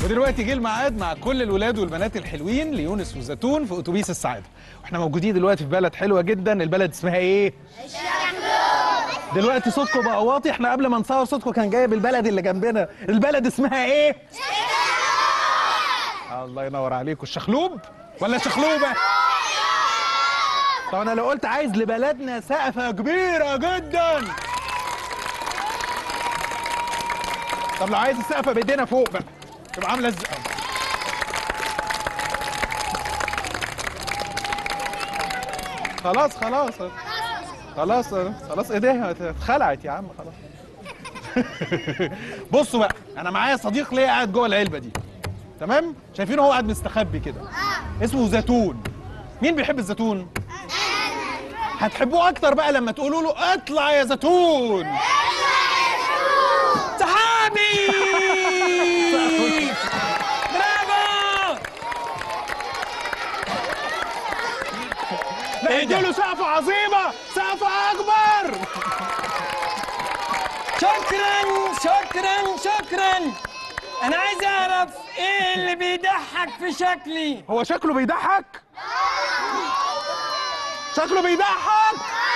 ودلوقتي جه الميعاد مع كل الولاد والبنات الحلوين ليونس وزيتون في اتوبيس السعاده واحنا موجودين دلوقتي في بلد حلوه جدا البلد اسمها ايه دلوقتي صوتكم بقى واطي احنا قبل ما نصور صوتكم كان جايب البلد اللي جنبنا البلد اسمها ايه الله ينور عليكم الشخلوب ولا شخلوبه طب انا لو قلت عايز لبلدنا سقفه كبيره جدا طب لو عايز السقفه بايدينا فوق بقى تبقى عامله ازاي خلاص خلاص خلاص خلاص ايديها اتخلعت يا عم خلاص بصوا بقى انا معايا صديق ليا قاعد جوه العلبه دي تمام شايفينه هو قاعد مستخبي كده اسمه زيتون مين بيحب الزيتون هتحبوه اكتر بقى لما تقولوا له اطلع يا زيتون صحابي برافو لا اديله سقفه عظيمه سقفه اكبر شكرا شكرا شكرا انا عايز اعرف ايه اللي بيضحك في شكلي هو شكله بيضحك شكله بيضحك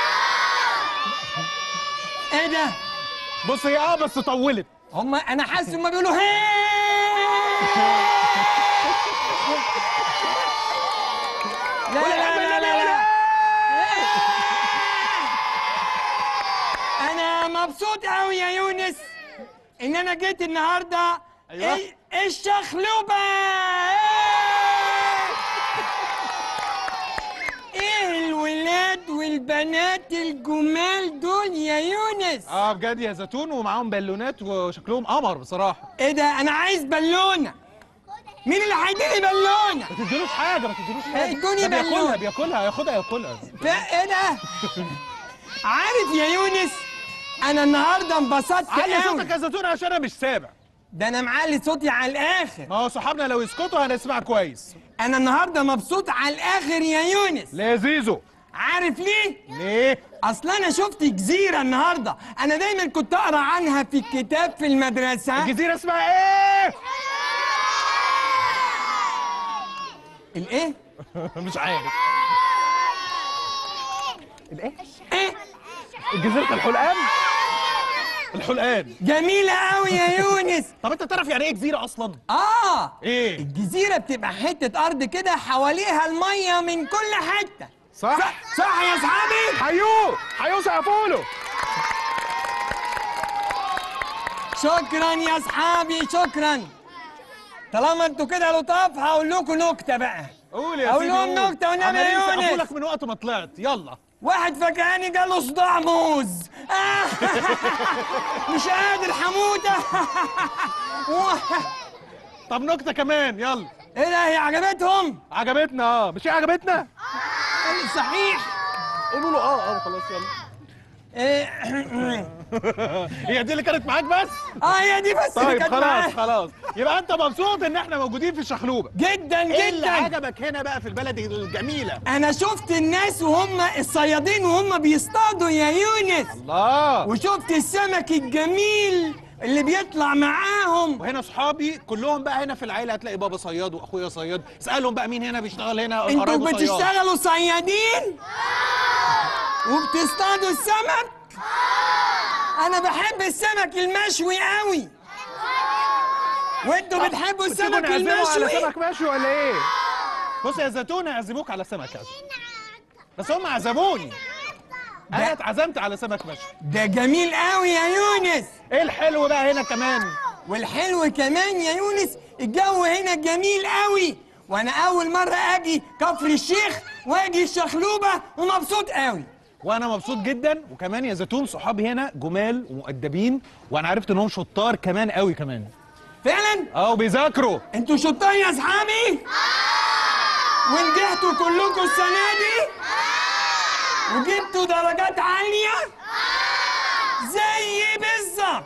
ايه ده بص هي اه بس طولت هما انا حاسس هما بيقولوا هي لا لا لا لا لا, لا. انا مبسوط قوي يا يونس ان انا جيت النهارده أيوة. إيه- الشخلوبه ايه الولاد والبنات الجمال دول يا يونس اه بجد يا زيتون ومعاهم بالونات وشكلهم قمر بصراحه ايه ده انا عايز بالونه مين اللي هيديني بالونه ما تديلوش حاجه ما تديلوش حاجه ادوني ده بياكلها بالون. بياكلها ياخدها ياكلها ف- ايه ده عارف يا يونس انا النهارده انبسطت علي صوتك قوي يا زيتون عشان انا مش سامع ده انا معلي صوتي على الاخر ما هو صحابنا لو يسكتوا هنسمع كويس انا النهارده مبسوط على الاخر يا يونس ليه يا زيزو عارف ليه ليه اصل انا شفت جزيره النهارده انا دايما كنت اقرا عنها في الكتاب في المدرسه الجزيره اسمها ايه الايه مش عارف الايه ايه جزيره الحلقان الحلقان جميله قوي يا يونس طب انت تعرف يعني ايه جزيره اصلا اه ايه الجزيره بتبقى حته ارض كده حواليها الميه من كل حته صح صح, صح يا اصحابي حيوه حيوه سقفوا له شكرا يا اصحابي شكرا طالما انتوا كده لطاف هقول لكم نكته بقى قول يا أقول سيدي لهم قول. نكتة والنبي يا عمالين يسقفوا يونس. لك من وقت ما طلعت يلا واحد فكهاني جاله صداع موز آه. مش قادر حموده طب نكته كمان يلا ايه ده هي عجبتهم عجبتنا اه مش هي عجبتنا صحيح قولوا له اه اه خلاص يلا إيه. هي دي اللي كانت معاك بس اه هي دي بس اللي طيب كانت خلاص معايا. خلاص يبقى انت مبسوط ان احنا موجودين في الشخلوبه جدا ايه اللي جدا عجبك هنا بقى في البلد الجميله انا شفت الناس وهم الصيادين وهم بيصطادوا يا يونس الله وشفت السمك الجميل اللي بيطلع معاهم وهنا صحابي كلهم بقى هنا في العيله هتلاقي بابا صياد واخويا صياد اسالهم بقى مين هنا بيشتغل هنا انتوا قرايبه صياد. بتشتغلوا صيادين وبتصطادوا السمك انا بحب السمك المشوي قوي وانتوا بتحبوا بتيجوا السمك نعزمه على المشوي سمك مشوي ولا ايه بص يا زيتون هيعزموك على سمك يا زيتون. بس هم عزموني انا ده- اتعزمت على سمك مشوي ده جميل قوي يا يونس ايه الحلو بقى هنا كمان والحلو كمان يا يونس الجو هنا جميل قوي وانا اول مره اجي كفر الشيخ واجي الشخلوبه ومبسوط قوي وانا مبسوط جدا وكمان يا زيتون صحابي هنا جمال ومؤدبين وانا عرفت انهم شطار كمان قوي كمان فعلا اه وبيذاكروا انتوا شطار يا اصحابي ونجحتوا كلكم السنه دي وجبتوا درجات عاليه زي بالظبط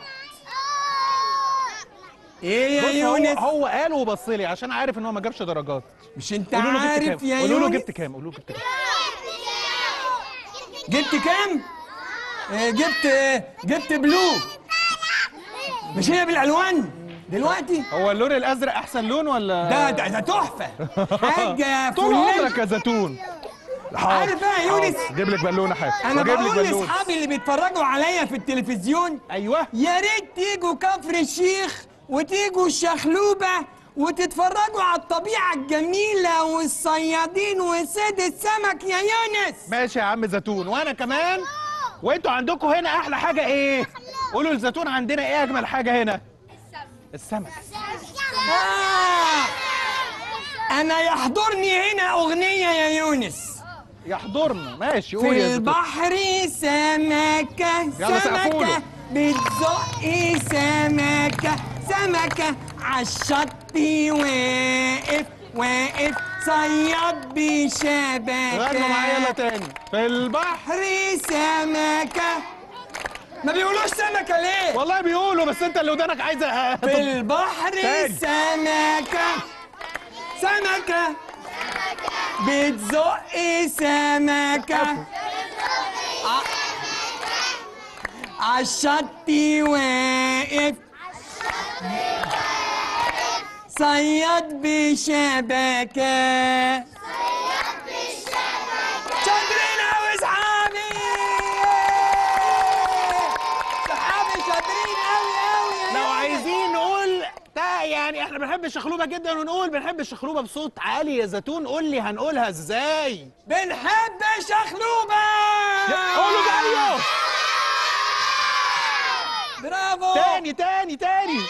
ايه يا بص هو, يونس هو قال وبص لي عشان عارف ان هو ما جابش درجات مش انت قولوا له جبت عارف كام يا قولوا له يونس جبت كام قولوا له جبت كام جبت كام آه، جبت آه، جبت بلو مش هي بالالوان دلوقتي هو اللون الازرق احسن لون ولا ده ده ده تحفه حاجه طول فلان. عمرك يا زيتون عارف بقى يا يونس جيب لك بالونه حاجه انا وأجيب لك بقول بالون. لاصحابي اللي بيتفرجوا عليا في التلفزيون ايوه يا ريت تيجوا كفر الشيخ وتيجوا الشخلوبة وتتفرجوا على الطبيعة الجميلة والصيادين وصيد السمك يا يونس ماشي يا عم زيتون وانا كمان وانتوا عندكم هنا احلى حاجه ايه قولوا لزيتون عندنا ايه اجمل حاجه هنا السمك آه أنا يحضرني هنا أغنية يا يونس يحضرنا ماشي قول يا في زيتون البحر سمكة يلا سقفوله. سمكة بتزق سمكة سمكة عالشط واقف واقف صياد بشبكة غنوا معايا يلا تاني في البحر بحر سمكة ما بيقولوش سمكة ليه؟ والله بيقولوا بس انت اللي ودانك عايزه في البحر تاني. سمكة سمكة بتزق سمكة ع- عالشط واقف صياد بشبكة شاطرين أوي صحابي صحابي شاطرين أوي أوي يا لو يونس. عايزين نقول تا يعني احنا بنحب الشخلوبه جدا ونقول بنحب الشخلوبه بصوت عالي يا زيتون قول لي هنقولها ازاي بنحب شخلوبة قولوا زيه برافو تاني تاني تاني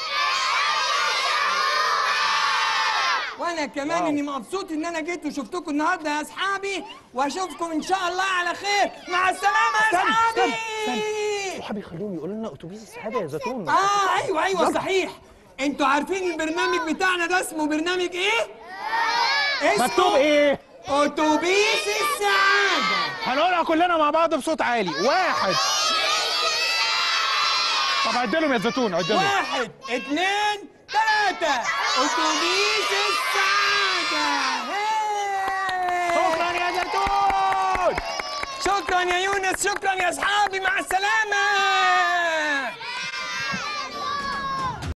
وانا كمان واو. اني مبسوط ان انا جيت وشفتكم النهارده يا اصحابي واشوفكم ان شاء الله على خير مع السلامه يا استنى، اصحابي استنى، صحابي خلوهم يقولوا لنا اتوبيس السعاده يا زيتون اه ايوه ايوه صحيح انتوا عارفين البرنامج بتاعنا ده اسمه برنامج ايه اسمه مكتوب ايه اتوبيس السعاده هنقولها كلنا مع بعض بصوت عالي واحد طب عدلهم يا زيتون عدلهم واحد اتنين تلاتة اتوبيس السعادة هاي. شكرا يا زيتون شكرا يا يونس شكرا يا اصحابي مع السلامة